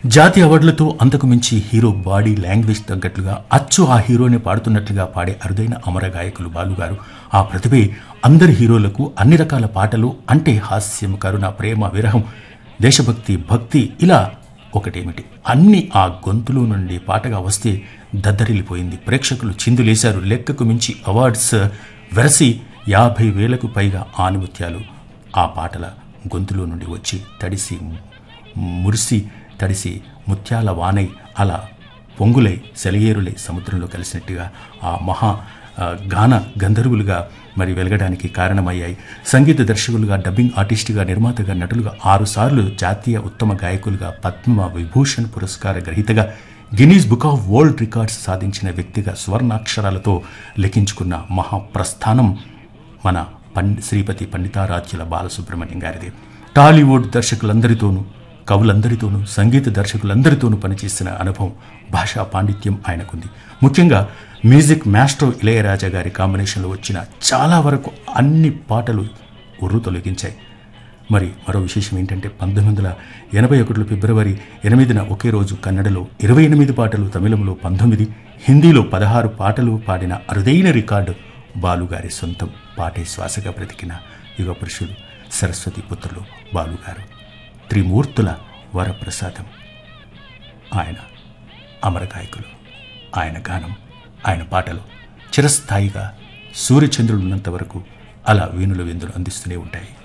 జాతి అవార్డులతో అంతకు మించి హీరో బాడీ లాంగ్వేజ్ తగ్గట్లుగా అచ్చు ఆ హీరోని పాడుతున్నట్లుగా పాడే అరుదైన అమర గాయకులు బాలుగారు ఆ ప్రతిభే అందరి హీరోలకు అన్ని రకాల పాటలు అంటే హాస్యం కరుణ ప్రేమ విరహం దేశభక్తి భక్తి ఇలా ఒకటేమిటి అన్ని ఆ గొంతులో నుండి పాటగా వస్తే దద్దరిల్లిపోయింది ప్రేక్షకులు చిందులేశారు లెక్కకు మించి అవార్డ్స్ వెరసి యాభై వేలకు పైగా ఆనుమత్యాలు ఆ పాటల గొంతులో నుండి వచ్చి తడిసి మురిసి తడిసి ముత్యాల వానై అలా పొంగులై సెలయేరులై సముద్రంలో కలిసినట్టుగా ఆ మహా ఆ, గాన గంధర్వులుగా మరి వెలగడానికి కారణమయ్యాయి సంగీత దర్శకులుగా డబ్బింగ్ ఆర్టిస్టుగా నిర్మాతగా నటులుగా ఆరుసార్లు జాతీయ ఉత్తమ గాయకులుగా పద్మ విభూషణ్ పురస్కార గ్రహీతగా Guinness book of world records సాధించిన వ్యక్తిగా స్వర్ణాక్షరాలతో లిఖించుకున్న మహాప్రస్థానం మన పండి శ్రీపతి పండితారాధ్యుల బాలసుబ్రహ్మణ్యం గారిది టాలీవుడ్ దర్శకులందరితోనూ కవులందరితోనూ సంగీత దర్శకులందరితోనూ పనిచేసిన అనుభవం భాషా పాండిత్యం ఆయనకుంది ముఖ్యంగా మ్యూజిక్ మాస్ట్రో ఇళయరాజా గారి కాంబినేషన్లో వచ్చిన చాలా వరకు అన్ని పాటలు ఉర్రు తొలగించాయి మరి మరో విశేషం ఏంటంటే పంతొమ్మిది వందల ఎనభై ఒకటిలో ఫిబ్రవరి ఎనిమిదిన ఒకే రోజు కన్నడలో ఇరవై ఎనిమిది పాటలు తమిళంలో పంతొమ్మిది హిందీలో పదహారు పాటలు పాడిన అరుదైన రికార్డు బాలుగారి సొంతం పాటే శ్వాసగా బ్రతికిన యుగ పురుషుడు సరస్వతి పుత్రులు బాలుగారు త్రిమూర్తుల వరప్రసాదం ఆయన అమరగాయకులు ఆయన గానం ఆయన పాటలు చిరస్థాయిగా సూర్యచంద్రుడున్నంత వరకు అలా వీణుల విందులు అందిస్తూనే ఉంటాయి